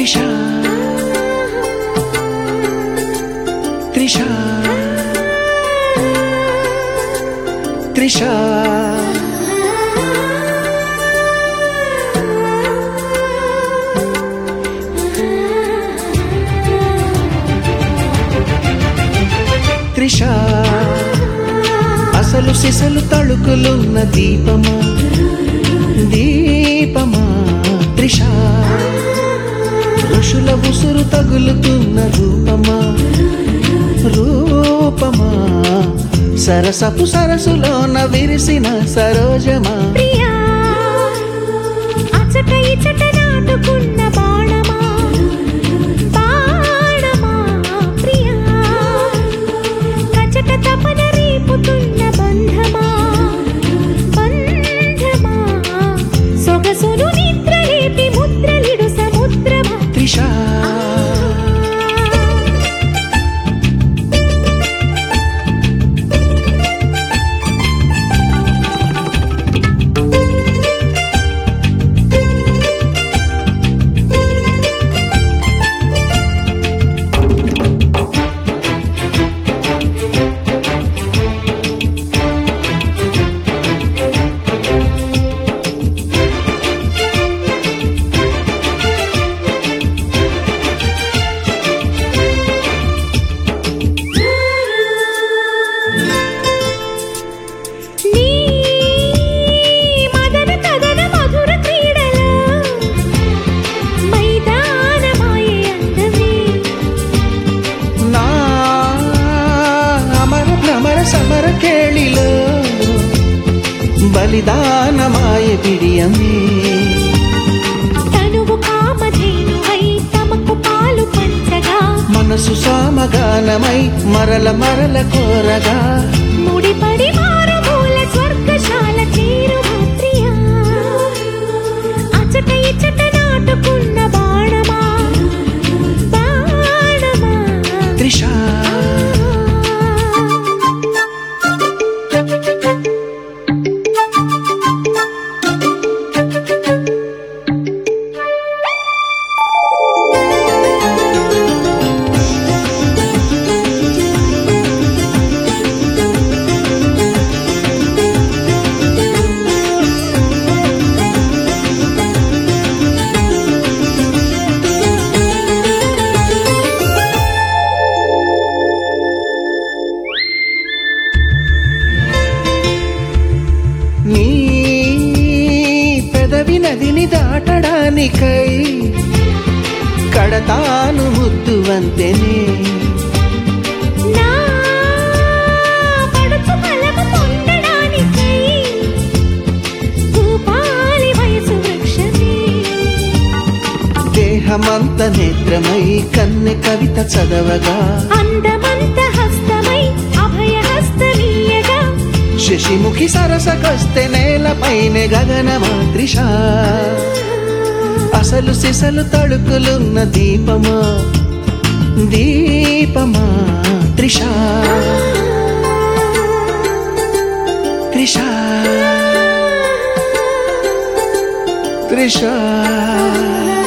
త్రిష త్రిష త్రిష త్రిష అసలు సిసలు తళుకులున్న దీపమా దీపమా త్రిష ఋషుల ఉసురు తగులుతున్న రూపమా రూపమా సరసపు సరసులోన విరిసిన సరోజమా ప్రియా అచట ఇచట నాటుకున్న బాణమా బాణమా ప్రియా కచట తపన రేపుతున్న బంధమా బంధమా సొగసును నిద్ర రేపి ముద్రలిడు సముద్రమా త్రిష నీ మదన కదన మధుర క్రీడలో మైదానమాయే అందమే నా అమర భ్రమర సమర కేళిలో బలిదానమాయ బిడియమే తనువు కామధేనువై తమకు పాలు పంచగా మనసు సామగానమై మరల మరల కోరగా ముడిపడి మారుమూల స్వర్గశాల చేరు ప్రియా అచట ఇచట నాటుకున్న బాణమా బాణమా త్రిష నీ పెదవి నదిని దాటడానికై కడతాను ముద్దు వంతెనే నా పడుచు కలము పొందడానికై భూపాలి వయసు వృక్షమే దేహమంత నేత్రమై కన్నె కవిత చదవగా అందమంత హస్తమై అభయ హస్తమీయగా శశిముఖి సరసకొస్తే నేలపైన గగనమా త్రిష అసలు సిసలు తడుకులున్న దీపమా దీపమా త్రిష త్రిష త్రిష